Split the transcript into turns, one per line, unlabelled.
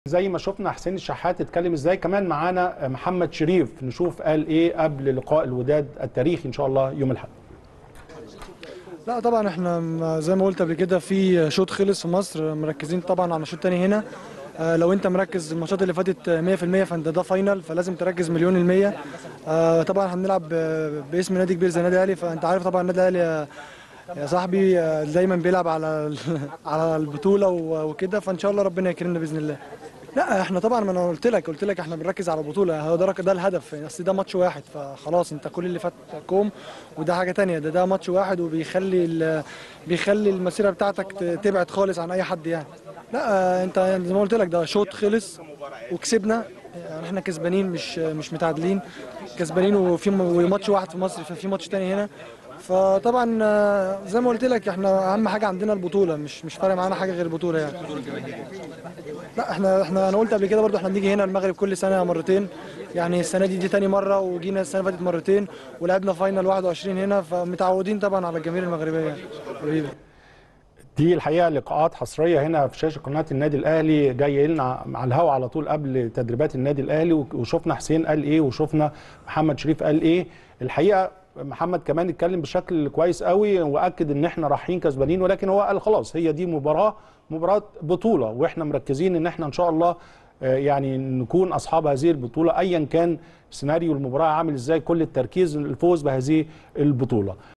زي ما شفنا حسين الشحات اتكلم ازاي كمان معانا محمد شريف نشوف قال ايه قبل لقاء الوداد التاريخي ان شاء الله يوم الاحد
لا طبعا احنا زي ما قلت قبل كده في شوط خلص في مصر مركزين طبعا على شوط تاني هنا آه، لو انت مركز الماتشات اللي فاتت 100% فانت ده فاينل فلازم تركز مليون المية آه، طبعا هنلعب ب- باسم نادي كبير زي النادي الاهلي فانت عارف طبعا النادي الاهلي يا- يا صاحبي آه، دايما بيلعب على ال- على البطولة و- وكده فان شاء الله ربنا يكرمنا باذن الله لا احنا طبعا ما انا قلت لك قلت لك احنا بنركز على البطوله هو ده ده الهدف اصل ده ماتش واحد فخلاص انت كل اللي فات كوم وده حاجه تانية ده ده ماتش واحد وبيخلي ال- بيخلي المسيره بتاعتك ت- تبعد خالص عن اي حد يعني لا اه، انت زي ما قلت لك ده شوط خلص وكسبنا يعني احنا كسبانين مش مش متعادلين كسبانين وفي م- ماتش واحد في مصر ففي ماتش تاني هنا فطبعا اه، زي ما قلت لك احنا اهم حاجه عندنا البطوله مش مش فارق معانا حاجه غير البطوله يعني لا احنا احنا انا قلت قبل كده برضو احنا بنيجي هنا المغرب كل سنه مرتين يعني السنه دي دي تاني مره وجينا السنه اللي فاتت مرتين ولعبنا فاينل 21 هنا فمتعودين طبعا على الجماهير المغربيه يعني حبيبي
دي الحقيقه لقاءات حصريه هنا في شاشه قناه النادي الاهلي جاي لنا على الهواء على طول قبل تدريبات النادي الاهلي وشفنا حسين قال ايه وشفنا محمد شريف قال ايه الحقيقه محمد كمان اتكلم بشكل كويس قوي واكد ان احنا رايحين كسبانين ولكن هو قال خلاص هي دي مباراه مباراه بطوله واحنا مركزين ان احنا ان شاء الله آه، يعني نكون اصحاب هذه البطوله ايا كان سيناريو المباراه عامل ازاي كل التركيز الفوز بهذه البطوله